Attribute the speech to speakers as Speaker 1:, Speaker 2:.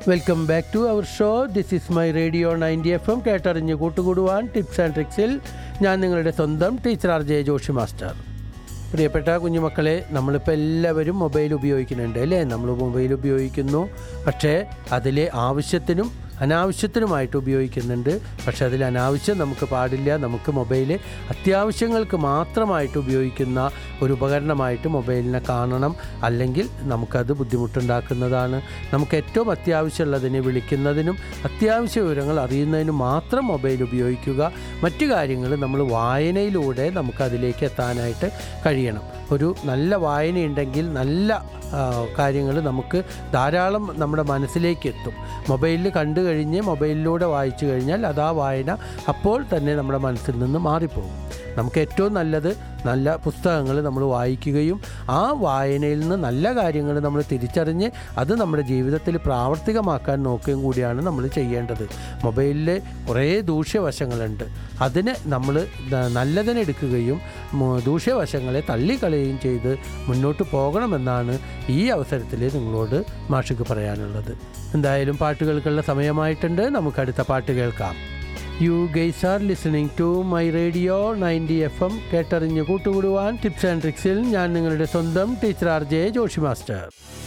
Speaker 1: welcome back to our show this is my radio ninety F M കേട്ടറിഞ്ഞ് കൂട്ടുകൂടുവാൻ tips and ട്രിക്സിൽ ഞാൻ നിങ്ങളുടെ സ്വന്തം teacher R J Joshi master പ്രിയപ്പെട്ട കുഞ്ഞുമക്കളെ നമ്മളിപ്പോൾ എല്ലാവരും മൊബൈൽ ഉപയോഗിക്കുന്നുണ്ട് അല്ലേ നമ്മൾ മൊബൈൽ ഉപയോഗിക്കുന്നു പക്ഷേ അതിൽ ആവശ്യത്തിനും അനാവശ്യത്തിനുമായിട്ട് ഉപയോഗിക്കുന്നുണ്ട് പക്ഷേ അതിൽ അനാവശ്യം നമുക്ക് പാടില്ല നമുക്ക് മൊബൈൽ അത്യാവശ്യങ്ങൾക്ക് മാത്രമായിട്ട് ഉപയോഗിക്കുന്ന ഒരു ഉപകരണമായിട്ട് മൊബൈലിനെ കാണണം അല്ലെങ്കിൽ നമുക്കത് ബുദ്ധിമുട്ടുണ്ടാക്കുന്നതാണ് നമുക്ക് ഏറ്റവും അത്യാവശ്യമുള്ളതിനെ വിളിക്കുന്നതിനും അത്യാവശ്യ വിവരങ്ങൾ അറിയുന്നതിനും മാത്രം മൊബൈൽ ഉപയോഗിക്കുക മറ്റു കാര്യങ്ങൾ നമ്മൾ വായനയിലൂടെ നമുക്കതിലേക്ക് എത്താനായിട്ട് കഴിയണം ഒരു നല്ല വായനയുണ്ടെങ്കിൽ നല്ല കാര്യങ്ങൾ നമുക്ക് ധാരാളം നമ്മുടെ മനസ്സിലേക്ക് എത്തും മൊബൈലിൽ കണ്ടു കഴിഞ്ഞ് മൊബൈലിലൂടെ വായിച്ചു കഴിഞ്ഞാൽ അത് ആ വായന അപ്പോൾ തന്നെ നമ്മുടെ മനസ്സിൽ നിന്ന് മാറിപ്പോകും നമുക്ക് ഏറ്റവും നല്ലത് നല്ല പുസ്തകങ്ങൾ നമ്മൾ വായിക്കുകയും ആ വായനയിൽ നിന്ന് നല്ല കാര്യങ്ങൾ നമ്മൾ തിരിച്ചറിഞ്ഞ് അത് നമ്മുടെ ജീവിതത്തിൽ പ്രാവർത്തികമാക്കാൻ നോക്കുകയും കൂടിയാണ് നമ്മൾ ചെയ്യേണ്ടത് മൊബൈലിൽ കുറേ ദൂഷ്യവശങ്ങളുണ്ട് അതിന് നമ്മൾ നല്ലതിനെടുക്കുകയും മു- ദൂഷ്യവശങ്ങളെ തള്ളിക്കളയുകയും ചെയ്ത് മുന്നോട്ട് പോകണമെന്നാണ് ഈ അവസരത്തിൽ നിങ്ങളോട് മാഷിക്ക് പറയാനുള്ളത് എന്തായാലും പാട്ടുകൾക്കുള്ള സമയമായിട്ടുണ്ട് നമുക്ക് അടുത്ത പാട്ട് കേൾക്കാം you guys are listening to my radio ninety F M കേട്ടറിഞ്ഞ് കൂട്ടുകൂടുവാൻ ടിപ്സ് ആൻഡ് ട്രിക്സിൽ ഞാൻ നിങ്ങളുടെ സ്വന്തം teacher R J Joshi master